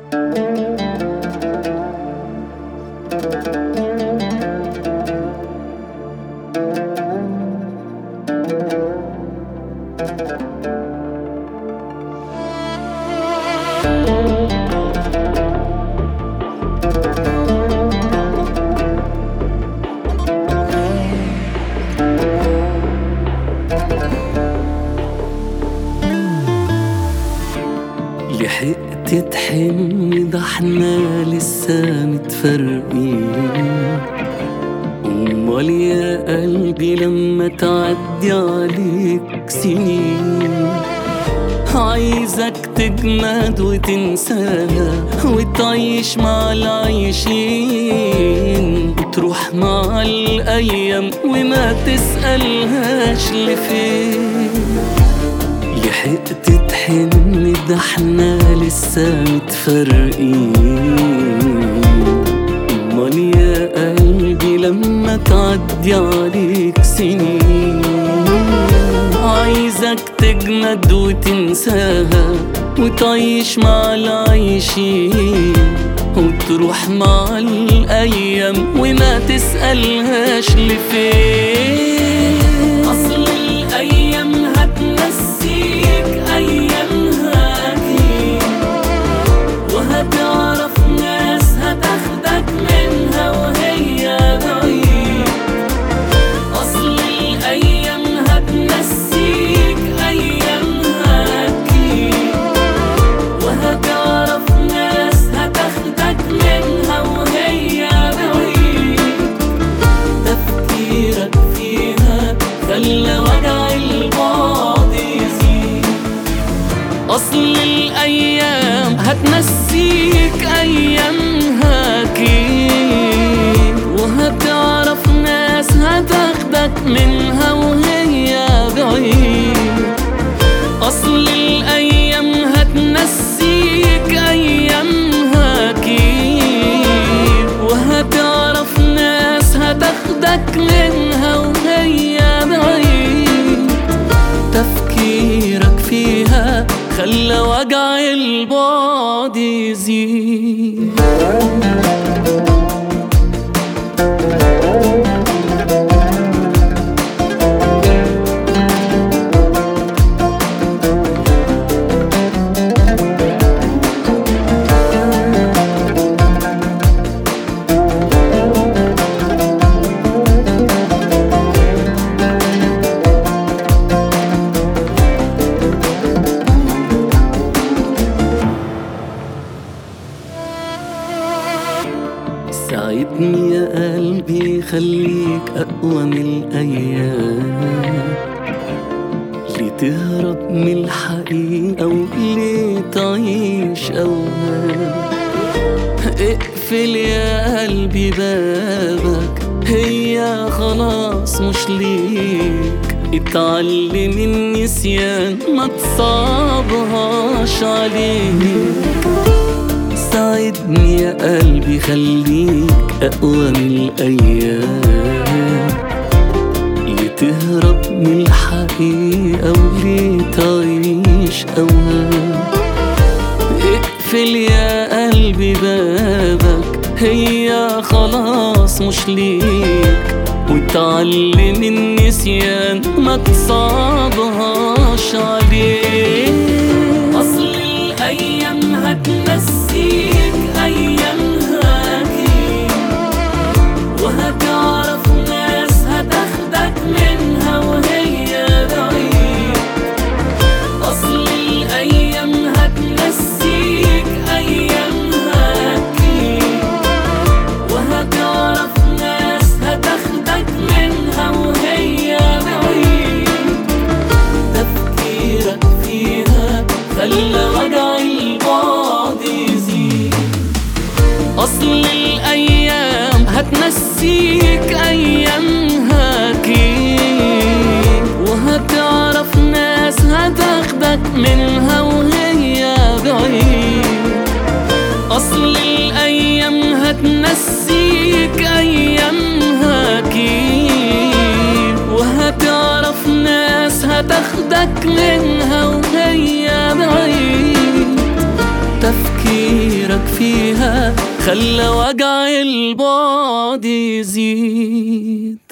لحقت تحن ده احنا لسه متفرقين امال يا قلبي لما تعدي عليك سنين عايزك تجمد وتنساها وتعيش مع العايشين وتروح مع الأيام وما تسألهاش لفين لحقت تحن ده احنا لسه متفرقين امال يا قلبي لما تعدي عليك سنين عايزك تجمد وتنساها وتعيش مع العايشين وتروح مع الأيام وما تسألهاش لفين أصل الأيام هتنسيك أيامها أكيد وهتعرف ناس هتاخدك منها وهي بعيد أصل الأيام هتنسيك أيامها أكيد وهتعرف ناس هتاخدك منها وهي بعيد تفكيرك فيها خلى وجع البعد يزيد أصل الأيام هتنسيك أيامها أكيد وهتعرف ناس هتاخدك منها وهي بعيد أصل الأيام هتنسيك أيامها أكيد وهتعرف ناس هتاخدك منها وهي بعيد تفكيرك فيها خلى وجع البعد يزيد ساعدني يا قلبي خليك أقوى من الأيام ليه تهرب من الحقيقة وليه تعيش أوهام اقفل يا قلبي بابك هي خلاص مش ليك اتعلم النسيان ما تصعبهاش عليك ساعدني يا قلبي خليك أقوى من الأيام ليه تهرب من الحقيقة وليه تعيش أوهام اقفل يا قلبي بابك هي خلاص مش ليك وتعلم النسيان ما تصعبهاش عليك أصل الأيام هتنسيك أيامها أكيد وهتعرف ناس هتاخدك منها وهي بعيد أصل الأيام هتنسيك أيامها أكيد وهتعرف ناس هتاخدك منها وهي بعيد تفكيرك فيها خلى وجع البعد يزيد أصل الأيام هتنسيك أيامها أكيد وهتعرف ناس هتاخدك منها وهي بعيد أصل الأيام هتنسيك أيامها أكيد وهتعرف ناس هتاخدك منها وهي بعيد تفكيرك فيها خلى وجع البعد يزيد